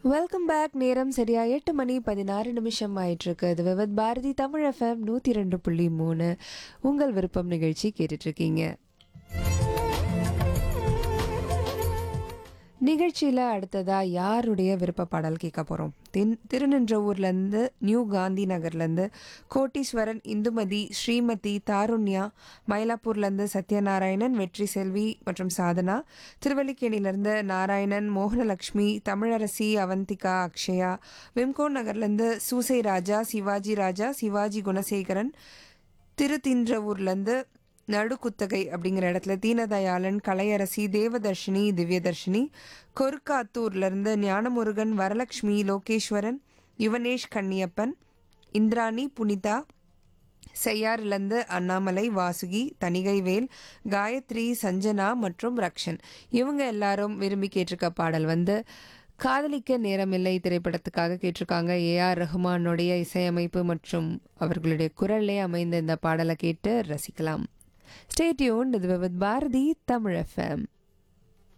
welcome back நேரம் சரியா எட்டு மணி பதினாறு நிமிஷம் ஆயிட்டு இருக்கு இது விவத் பாரதி தமிழ் எஃப்எம் நூற்றி ரெண்டு புள்ளி மூணு உங்கள் விருப்பம் நிகழ்ச்சி கேட்டுட்டு இருக்கீங்க நிகழ்ச்சியில் அடுத்ததா யாருடைய விருப்ப பாடல் கேட்க போகிறோம் தின் திருநின்றவூர்லேருந்து நியூ காந்தி நகர்லேருந்து கோட்டீஸ்வரன் இந்துமதி ஸ்ரீமதி தாருண்யா மயிலாப்பூர்லேருந்து சத்யநாராயணன் வெற்றி செல்வி மற்றும் சாதனா திருவல்லிக்கேணிலேருந்து நாராயணன் மோகனலக்ஷ்மி தமிழரசி அவந்திகா அக்ஷயா விம்கோ நகர்லேருந்து சூசை ராஜா சிவாஜி ராஜா சிவாஜி குணசேகரன் திருத்தின்றவூர்லேருந்து நடுக்குத்தகை அப்படிங்கிற இடத்துல தீனதயாளன் கலையரசி தேவதர்ஷினி திவ்யதர்ஷினி கொருக்காத்தூர்லேருந்து ஞானமுருகன் வரலக்ஷ்மி லோகேஸ்வரன் யுவனேஷ் கன்னியப்பன் இந்திராணி புனிதா செய்யாறிலிருந்து அண்ணாமலை வாசுகி தணிகைவேல் காயத்ரி சஞ்சனா மற்றும் ரக்ஷன் இவங்க எல்லாரும் விரும்பி கேட்டிருக்க பாடல் வந்து காதலிக்க நேரமில்லை திரைப்படத்துக்காக கேட்டிருக்காங்க ஏஆர் ரஹ்மானுடைய இசையமைப்பு மற்றும் அவர்களுடைய குரல்லே அமைந்த இந்த பாடலை கேட்டு ரசிக்கலாம் ஸ்டேட்யூன் இது வித் பாரதி தமிழ் எஃப்எம்